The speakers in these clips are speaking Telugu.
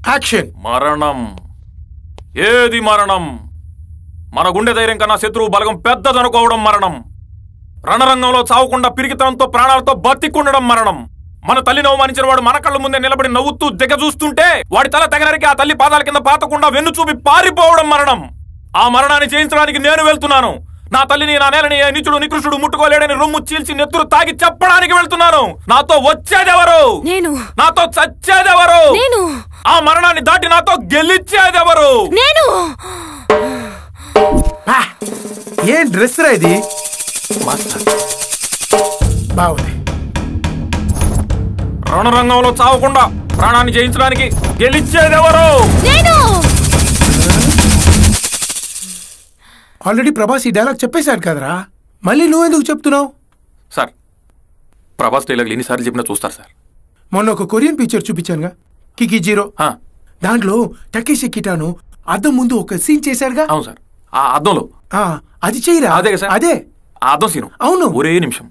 యాక్షన్ మరణం ఏది మరణం మన గుండె ధైర్యం కన్నా శత్రువు బలగం పెద్దదనుకోవడం మరణం రణరంగంలో చావకుండా పిరికితనంతో ప్రాణాలతో బతికుండడం మరణం మన తల్లిని అవమానించిన వాడు మన కళ్ళ ముందే నిలబడి నవ్వుతూ దిగ చూస్తుంటే వాడి తల తెగనరికి ఆ తల్లి పాదాల కింద పాతకుండా వెన్ను చూపి పారిపోవడం మరణం ఆ మరణాన్ని చేయించడానికి నేను వెళ్తున్నాను నా తల్లిని నా నేలని ఏ నీచుడు నికృష్టుడు ముట్టుకోలేడని రొమ్ము చీల్చి నెత్తురు తాగి చెప్పడానికి వెళ్తున్నాను నాతో వచ్చేదెవరు నేను నాతో చచ్చేదెవరు నేను ఆ మరణాన్ని దాటి నాతో గెలిచేదెవరు నేను ఆ, ఏం డ్రెస్ రా ఇది మాస్టర్ బాగుంది రణరంగంలో చావకుండా ప్రాణాన్ని జయించడానికి గెలిచేదెవరు నేను ఆల్రెడీ ప్రభాస్ ఈ డైలాగ్ చెప్పేశాడు కదరా మళ్ళీ నువ్వెందుకు చెప్తున్నావు సార్ ప్రభాస్ డైలాగ్ ఎన్నిసార్లు చెప్పినా చూస్తారు సార్ మొన్న ఒక కొరియన్ పిక్చర్ చూపించానుగా కికి జీరో ఆ, దాంట్లో టకేషి కిటాను అద్దం ముందు ఒక సీన్ చేశాడుగా అవును సార్ ఆ అద్దంలో ఆ, అది చెయ్యరా అదే కదా సార్? అదే ఆ అద్దం సీను అవును. ఒరే నిమిషం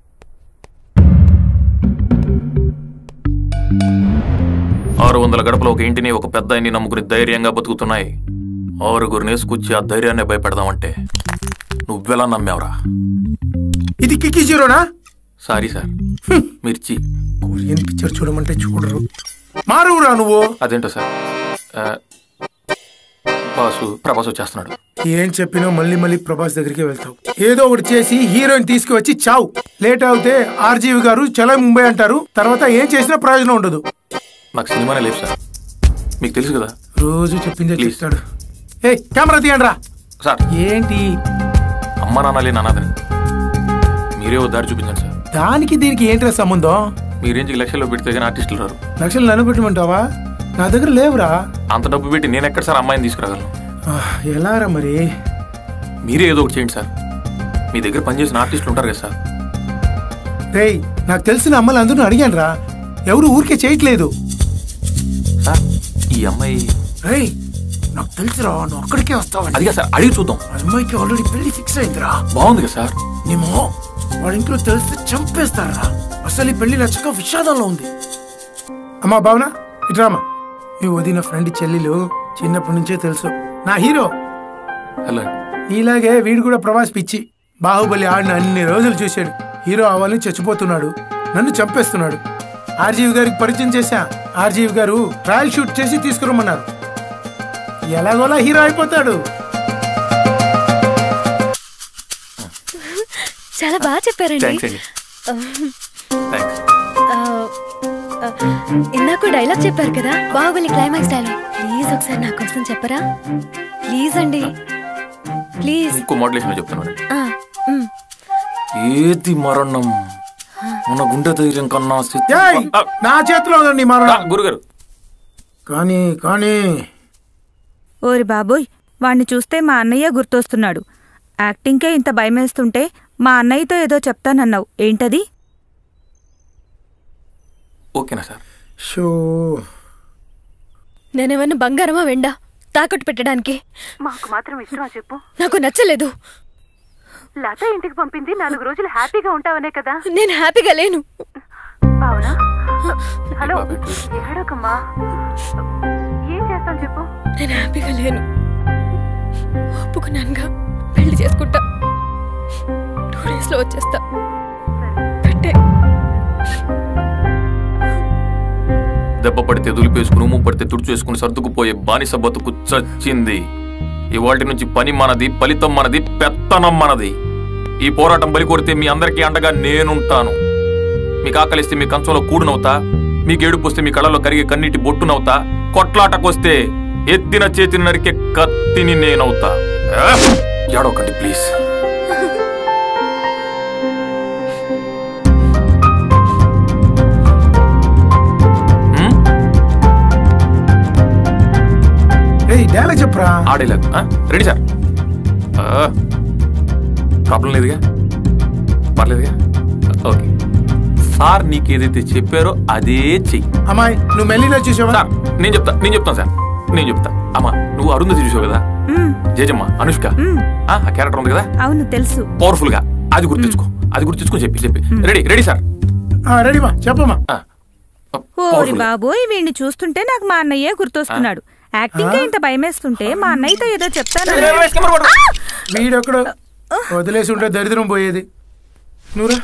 ఆరు వందల గడపలో ఒక ఇంటిని ఒక పెద్ద ఇంటిని నమ్ముకుని ధైర్యంగా బతుకుతున్నాయి ఆరుగురు నేసుకొచ్చి ఆ ధైర్యాన్ని భయపెడదామంటే నువ్వెలా నమ్మావురా ఇది కికి జీరోనా సారీ సార్ మిర్చి కొరియన్ పిక్చర్ చూడమంటే చూడరు మారువురా నువ్వు అదేంటో సార్ ఆ, బాసు ప్రభాస్ వచ్చేస్తున్నాడు ఏం చెప్పినా మళ్ళీ మళ్ళీ ప్రభాస్ దగ్గరికి వెళ్తావు ఏదో ఒకటి చేసి హీరోయిన్ తీసుకువచ్చి చావు లేట్ అవుతే ఆర్జీవి గారు చలో ముంబై అంటారు తర్వాత ఏం చేసినా ప్రయోజనం ఉండదు నాకు సినిమానే లేదు సార్ మీకు తెలుసు కదా రోజు చెప్పిందే Please. చెప్తాడు ఏ కెమెరా తీయండి రా సార్ ఏంటి అమ్మ నాన్నలే నానాదని మీరే ఓ దారి చూపించండి సార్ దానికి దీనికి ఏంట్రా సంబంధం మీ రేంజ్కి లక్షల్లో పెడితే కానీ ఆర్టిస్టులు రారు లక్షలు నన్ను పెట్టమంటావా నా దగ్గర లేవురా అంత డబ్బు పెట్టి నేను ఎక్కడ సార్ అమ్మాయిని తీసుకురాగలను ఆ, ఎలారా మరి మీరే ఏదో ఒకటి చేయండి సార్ మీ దగ్గర పనిచేసిన ఆర్టిస్టులు ఉంటారు కదా సార్ రేయ్ నాకు తెలిసిన అమ్మలు అందరూ అడిగాను రా ఎవరు ఊరికే చేయట్లేదు సార్ ఈ అమ్మాయి రేయ్ నాకు తెలుసురా నువ్వు అక్కడికే వస్తావని అదిగా సార్ అడిగి చూద్దాం ఆ అమ్మాయికి ఆల్రెడీ పెళ్లి ఫిక్స్ అయిందిరా బాగుంది కదా సార్ నేమో వాళ్ళ ఇంట్లో తెలిస్తే చంపేస్తారా అసలు ఈ పెళ్లి నచ్చక విషాదంలో ఉంది అమ్మా భావన ఇట్రామా మీ వదిన ఫ్రెండ్ చెల్లెలు చిన్నప్పటి నుంచే తెలుసు నా హీరో హలో నీలాగే వీడు కూడా ప్రభాస్ పిచ్చి బాహుబలి ఆడిన అన్ని రోజులు చూశాడు హీరో అవ్వాలని చచ్చిపోతున్నాడు నన్ను చంపేస్తున్నాడు ఆర్జీవి గారికి పరిచయం చేశా ఆర్జీవి గారు ట్రయల్ షూట్ చేసి తీసుకురమ్మన్నారు ఎలాగోలా హీరో అయిపోతాడు చాలా బాగా చెప్పారండి థ్యాంక్స్ అండి థ్యాంక్స్ ఆ, ఆ, ఇందాక డైలాగ్ చెప్పారు కదా బాహుబలి క్లైమాక్స్ డైలాగ్ ప్లీజ్ ఒకసారి నా కోసం చెప్పరా ప్లీజ్ అండి ప్లీజ్ ఇంకో మోడలేషన్ చెప్తున్నాను ఆ, ఉమ్. ఏది మరణం మన గుండె ధైర్యం కన్నా శత్రు- ఏయ్! ఆ, నా చేతిలో ఉందండి ఆ, మరణం గురుగారు కానీ కానీ ఓరి బాబోయ్ వాణ్ణి చూస్తే మా అన్నయ్య గుర్తొస్తున్నాడు యాక్టింగ్కే ఇంత భయమేస్తుంటే మా అన్నయ్యతో ఏదో చెప్తానన్నావు ఏంటది ఓకేనా సార్ షో నేనేమన్నా బంగారమా వెండా తాకట్టు పెట్టడానికి మాకు మాత్రం ఇష్టమా చెప్పు నాకు నచ్చలేదు లత ఇంటికి పంపింది నాలుగు రోజులు హ్యాపీగా ఉంటావనే కదా నేను హ్యాపీగా లేను అవునా హలో బాబే. ఏడోకమ్మా ఏం చేస్తాను చెప్పు నేను హ్యాపీగా లేను ఒప్పుకున్నానుగా పెళ్లి చేసుకుంటా టూ డేస్ లో వచ్చేస్తా పెట్టే దెబ్బ పడితే దులిపేసుకుని ఉమ్ము పడితే తుడిచేసుకుని సర్దుకుపోయే బానిస బతుకు చచ్చింది ఇవాటి నుంచి పని మనది ఫలితం మనది పెత్తనం మనది ఈ పోరాటం బలి కొడితే మీ అందరికీ అండగా నేనుంటాను మీకు ఆకలిస్తే మీ కంచంలో కూడునవుతా మీకు ఏడుపు వస్తే మీ కళ్ళలో కరిగే కన్నీటి బొట్టునవుతా కొట్లాటకొస్తే ఎత్తిన చేతిని నరికే కత్తిని నేనవుతా ఆ! ఏడవకండి ప్లీజ్ హ్మ్? ఏయ్ డైలాగ్ చెప్పరా ఆడేలాగా ఆ? రెడీ సార్ ఆ, ప్రాబ్లం లేదుగా పర్లేదుగా ఓకే సార్ నీకు ఏదైతే చెప్పారో అదే చెయ్యి అమ్మాయి నువ్వు మెల్లిలో చూసావా సార్ నేను చెప్తా నేను చెప్తాను సార్ నేను చెప్తా అమ్మా నువ్వు అరుంధతి చూసావు కదా మ్మ్, జేజమ్మ అనుష్క మ్మ్, ఆ క్యారెక్టర్ ఉంది కదా అవును తెలుసు పవర్ఫుల్ గా అది గుర్తించుకో అది గుర్తించుకొని చెప్పి చెప్పి రెడీ రెడీ సార్ రెడీమా చెప్పమ్మా ఆ, ఓరి బాబోయ్ వీడిని చూస్తుంటే నాకు మా అన్నయ్యే గుర్తొస్తున్నాడు యాక్టింగ్ ఇంత భయమేస్తుంటే మా అన్నయ్యతో ఏదో చెప్తాను వీడొక్కడు వదిలేసి ఉంటే దరిద్రం పోయేది నువ్వురా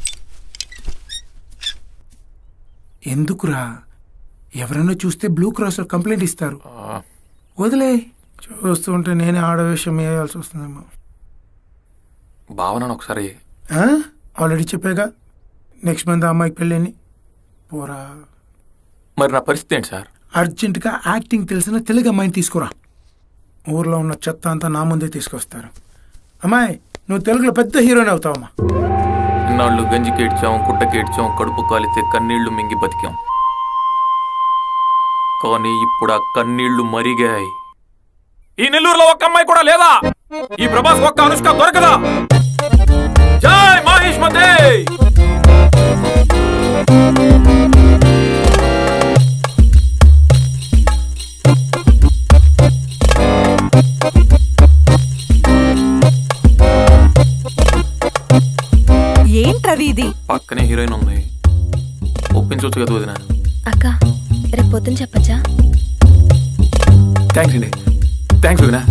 ఎందుకురా ఎవరైనా చూస్తే బ్లూ క్రాస్ కంప్లైంట్ ఇస్తారు వదిలే చూస్తుంటే నేనే ఆడవేషం వేయాల్సి వస్తుందేమో భావనను ఒకసారి ఆ? ఆల్రెడీ చెప్పాగా నెక్స్ట్ మంత్ ఆ అమ్మాయికి పెళ్ళని పోరా మరి నా పరిస్థితి ఏంటి సార్ అర్జెంటుగా యాక్టింగ్ తెలిసిన తెలుగు అమ్మాయిని తీసుకురా ఊర్లో ఉన్న చెత్త అంతా నా ముందే తీసుకొస్తారు అమ్మాయి నువ్వు తెలుగులో పెద్ద హీరోయిన్ అవుతావమ్మా ఇన్నాళ్ళు గంజి కేడ్చాం కుట్ట కేడ్చాం కడుపు కాలితే కన్నీళ్లు మింగి బతికాం కానీ ఇప్పుడు ఆ కన్నీళ్లు మరిగాయి ఈ నెల్లూరులో ఒక్క అమ్మాయి కూడా లేదా ఈ ప్రభాస్ ఒక్క అనుష్క దొరకదా జై మహేష్ మతే ఏంట్రవి ఇది పక్కనే హీరోయిన్ ఉంది ఒప్పించవచ్చు కదా వదిన అక్క రేపు పొద్దున చెప్పచ్చా థ్యాంక్స్ అండి థ్యాంక్స్ వదిన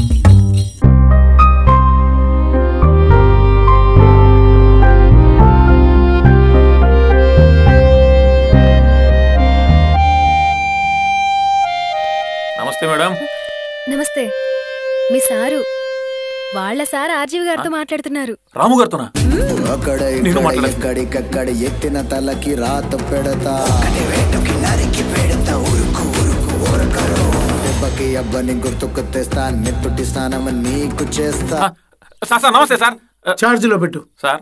నమస్తే మేడం నమస్తే మీ సారు వాళ్ళ సార్ ఆర్జీవి గారితో మాట్లాడుతున్నారు రాము గారితోనా అక్కడ నేను ఇక్కడ మాట్లాడను. ఎక్కడికక్కడ ఎత్తిన తలకి రాత పెడతా దెబ్బకి అబ్బని గుర్తుకు తెస్తా నెత్తుటి స్నానం నీకు చేస్తా ఆ, సార్ సార్ నమస్తే సార్ ఆ, ఛార్జీలో పెట్టు సార్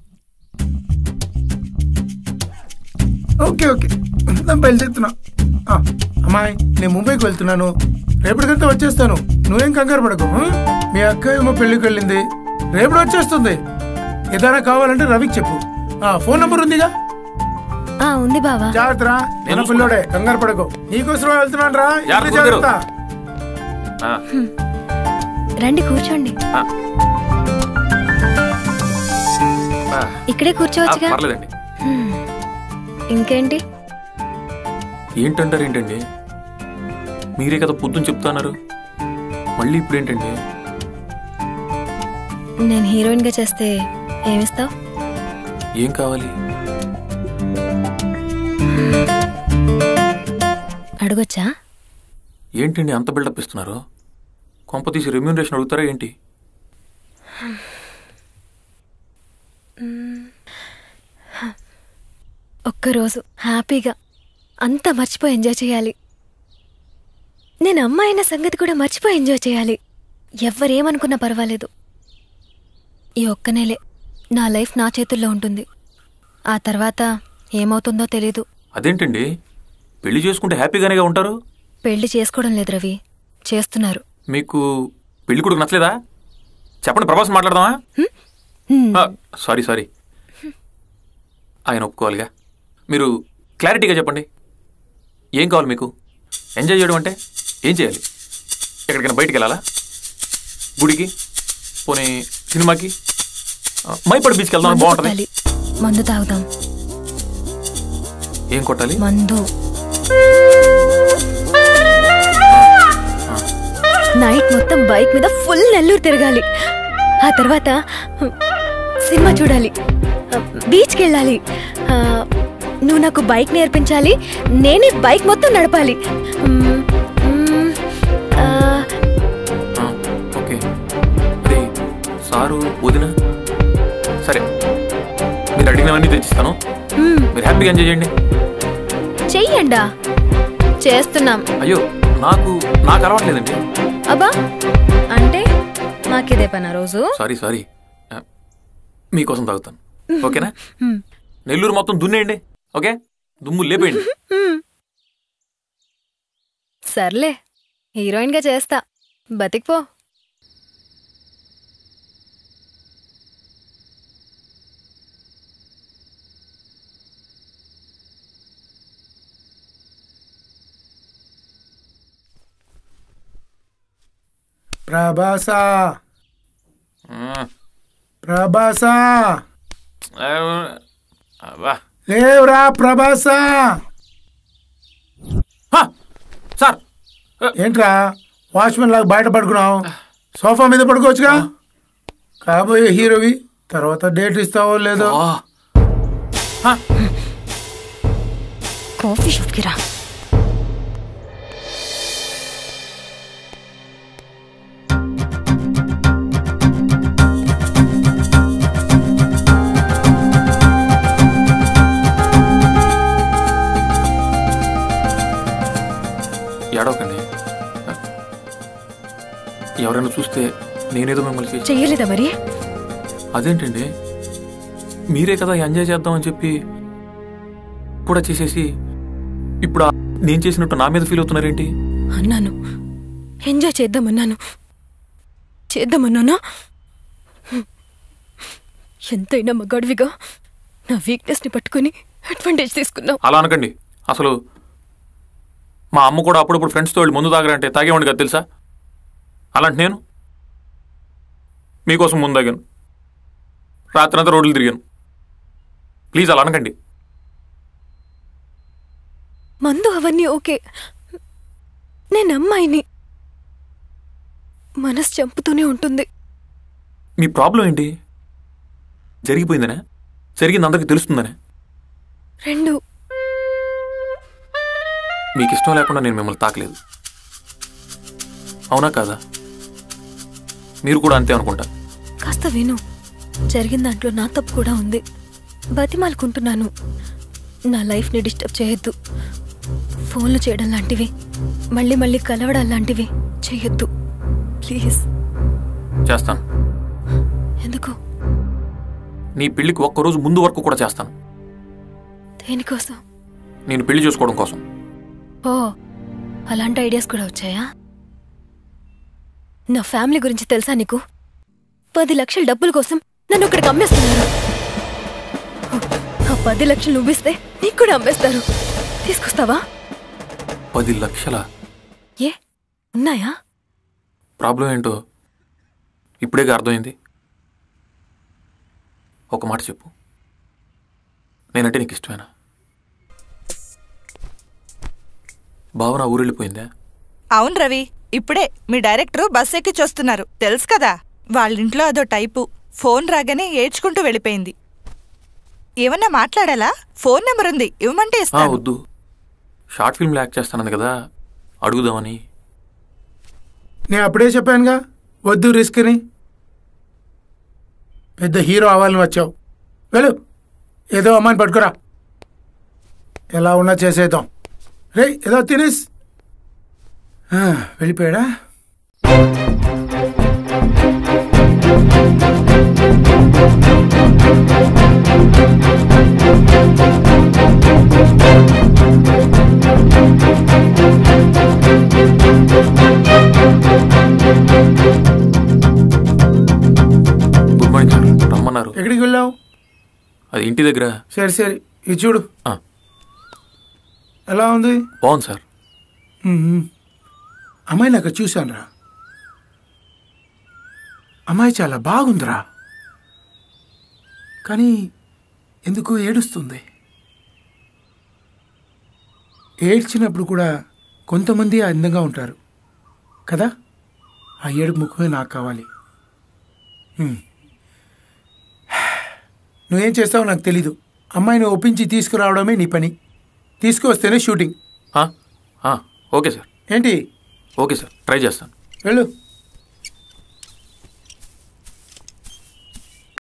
ఓకే ఓకే నేను బయలుదేరుతున్నా ఆ, అమ్మాయి నేను ముంబైకి వెళ్తున్నాను రేపటికంతా వచ్చేస్తాను నువ్వేం కంగారు పడకు ఆ? మీ అక్క ఏమో పెళ్లికి వెళ్ళింది రేపటి వచ్చేస్తుంది ఏదైనా కావాలంటే రవికి చెప్పు ఆ ఫోన్ నంబర్ ఉందిగా ఆ ఉంది బావా జాగ్రత్త రా నేను నేను పిల్లోడే కంగారు పడకు నీకోసం వెళ్తున్నాను రా ఇంటి జాగ్రత్త, జాగ్రత్త ఆ, రండి కూర్చోండి ఆ. ఆ, ఇక్కడే ఆ, కూర్చోవచ్చుగా పర్లేదండి హ్మ్. ఇంకేంటి ఏంటంటారు ఏంటండి మీరే కదా పొద్దున్న చెప్తున్నారు మళ్ళీ ఇప్పుడు ఏంటండి నేను హీరోయిన్ గా చేస్తే ఏమిస్తావు ఏం కావాలి అడగొచ్చా ఏంటండి అంత బిల్డప్ ఇస్తున్నారు కొంప తీసి రెమ్యూనరేషన్ అడుగుతారా ఏంటి ఒక్కరోజు హ్యాపీగా అంతా మర్చిపోయి ఎంజాయ్ చేయాలి నేను అమ్మాయి అయిన సంగతి కూడా మర్చిపోయి ఎంజాయ్ చేయాలి ఎవ్వరేమనుకున్నా పర్వాలేదు ఈ ఒక్క నెలే నా లైఫ్ నా చేతుల్లో ఉంటుంది ఆ తర్వాత ఏమవుతుందో తెలీదు అదేంటండి పెళ్లి చేసుకుంటే హ్యాపీగానేగా ఉంటారు పెళ్లి చేసుకోవడం లేదు రవి చేస్తున్నారు మీకు పెళ్లి కూడా నచ్చలేదా చెప్పండి ప్రభాస్ మాట్లాడదామా హ్మ్. ఆ, సారీ సారీ ఆయన ఒప్పుకోవాలిగా మీరు క్లారిటీగా చెప్పండి ఏం కావాలి మీకు ఎంజాయ్ చేయడం అంటే ఏం చేయాలి ఎక్కడికైనా బయటికి వెళ్ళాలా గుడికి పోనీ సినిమాకి ఆ, మైపడి బీచ్కి వెళ్దాం మందు బాగుంటుంది కొట్టాలి మందు తాగుదాం ఏం కొట్టాలి మందు నైట్ మొత్తం బైక్ మీద ఫుల్ నెల్లూరు తిరగాలి ఆ తర్వాత సినిమా చూడాలి బీచ్కి వెళ్ళాలి ఆ, నువ్వు నాకు బైక్ నేర్పించాలి నేనే బైక్ మొత్తం నడపాలి మ్మ్, మ్మ్, ఆ, ఆ, ఓకే మరి సారు వదిన సరే మీరు అడిగినవన్నీ తెచ్చిస్తాను మ్మ్, మీరు హ్యాపీగా ఎంజాయ్ చేయండి చెయ్యండా చేస్తున్నాం అయ్యో నాకు నాకు అలవాట్లేదండి అబ్బా అంటే మాకిదే పనా రోజు సారీ సారీ ఆ, మీకోసం తాగుతాను ఓకేనా నెల్లూరు మొత్తం దున్నేయండి ఓకే దుమ్ము లేపేయండి సర్లే హీరోయిన్ గా చేస్తా బతికిపో ప్రభాసా ఆ, ప్రభాసా ఆ, అబ్బా లేవురా ప్రభాసా ఏంట్రా వాచ్మెన్ లాగా బయట పడుకున్నావు సోఫా మీద పడుకోవచ్చుగా కాబోయే హీరోవి తర్వాత డేట్ ఇస్తావో లేదో ఆ, కాఫీ షాప్కి రా ఏడవకండి ఎవరైనా చూస్తే నేనేదో మిమ్మల్ని చేసి చెయ్యలేదా మరి అదేంటండి మీరే కదా ఎంజాయ్ చేద్దామని చెప్పి కూడా చేసేసి ఇప్పుడు ఆ నేను చేసినట్టు నా మీద ఫీల్ అవుతున్నారేంటి అన్నాను ఎంజాయ్ చేద్దామన్నాను చేద్దామన్నానా హ్మ్. ఎంతైనా మగాడివిగా నా వీక్నెస్ని పట్టుకుని అడ్వాంటేజ్ తీసుకున్నావు అలా అనకండి అసలు మా అమ్మ కూడా అప్పుడప్పుడు ఫ్రెండ్స్తో వెళ్ళి ముందు తాగరంటే తాగేవాడిని కదా తెలుసా అలాంటి నేను మీకోసం ముందు తాగాను రాత్రంతా రోడ్లు తిరిగాను ప్లీజ్ అలా అనకండి మందు అవన్నీ ఓకే నేను అమ్మాయిని మనసు చంపుతూనే ఉంటుంది మీ ప్రాబ్లం ఏంటి జరిగిపోయిందనే జరిగింది అందరికీ తెలుస్తుందనే రెండు మీకు ఇష్టం లేకుండా నేను మిమ్మల్ని తాకలేదు అవునా కాదా మీరు కూడా అంతే అనుకుంటా కాస్త విను జరిగిన దాంట్లో నా తప్పు కూడా ఉంది బతిమాలుకుంటున్నాను నా లైఫ్ని డిస్టర్బ్ చేయొద్దు ఫోన్లు చేయడం లాంటివి మళ్ళీ మళ్ళీ కలవడం లాంటివి చేయొద్దు ప్లీజ్ చేస్తాను ఎందుకు నీ పెళ్లికి ఒక్కరోజు ముందు వరకు కూడా చేస్తాను దేనికోసం నేను పెళ్లి చేసుకోవడం కోసం ఓ అలాంటి ఐడియాస్ కూడా వచ్చాయా నా ఫ్యామిలీ గురించి తెలుసా నీకు పది లక్షల డబ్బుల కోసం నన్ను ఇక్కడికి అమ్మేస్తున్నారు ఆ పది లక్షలు నువ్విస్తే నీకు కూడా అమ్మేస్తారు తీసుకొస్తావా పది లక్షల ఏ ఉన్నాయా ప్రాబ్లం ఏంటో ఇప్పుడేగా అర్థమైంది ఒక మాట చెప్పు నేనంటే నీకు ఇష్టమేనా భావన ఊరెళ్ళిపోయిందా అవును రవి ఇప్పుడే మీ డైరెక్టర్ బస్ ఎక్కి చూస్తున్నారు తెలుసు కదా వాళ్ళింట్లో అదో టైపు ఫోన్ రాగానే ఏడ్చుకుంటూ వెళ్ళిపోయింది ఏమన్నా మాట్లాడాలా ఫోన్ నెంబర్ ఉంది ఇవ్వమంటే ఆ, ఇస్తాను వద్దు షార్ట్ ఫిల్మ్లో యాక్ట్ చేస్తానంది కదా అడుగుదామని నేను అప్పుడే చెప్పానుగా వద్దు రిస్క్ అని పెద్ద హీరో అవ్వాలని వచ్చావు వెళ్ళు ఏదో అమ్మాయిని పట్టుకురా ఎలా ఉన్నా చేసేద్దాం రే ఏదో తినేస్ ఆ, వెళ్ళిపోయాడా గుడ్ మార్నింగ్ సార్ రమ్మన్నారు ఎక్కడికి వెళ్ళావు అది ఇంటి దగ్గర సరే సరే ఇది చూడు ఆ, ఎలా ఉంది బాగుంది సార్ మ్మ్. అమ్మాయిని అక్కడ చూశానురా అమ్మాయి చాలా బాగుందిరా కానీ ఎందుకు ఏడుస్తుంది ఏడ్చినప్పుడు కూడా కొంతమంది అందంగా ఉంటారు కదా ఆ ఏడుపు ముఖమే నాకు కావాలి మ్మ్. నువ్వేం చేస్తావో నాకు తెలీదు అమ్మాయిని ఒప్పించి తీసుకురావడమే నీ పని తీసుకువస్తేనే షూటింగ్ ఆ, ఆ, ఓకే సార్ ఏంటి ఓకే సార్ ట్రై చేస్తాను వెళ్ళు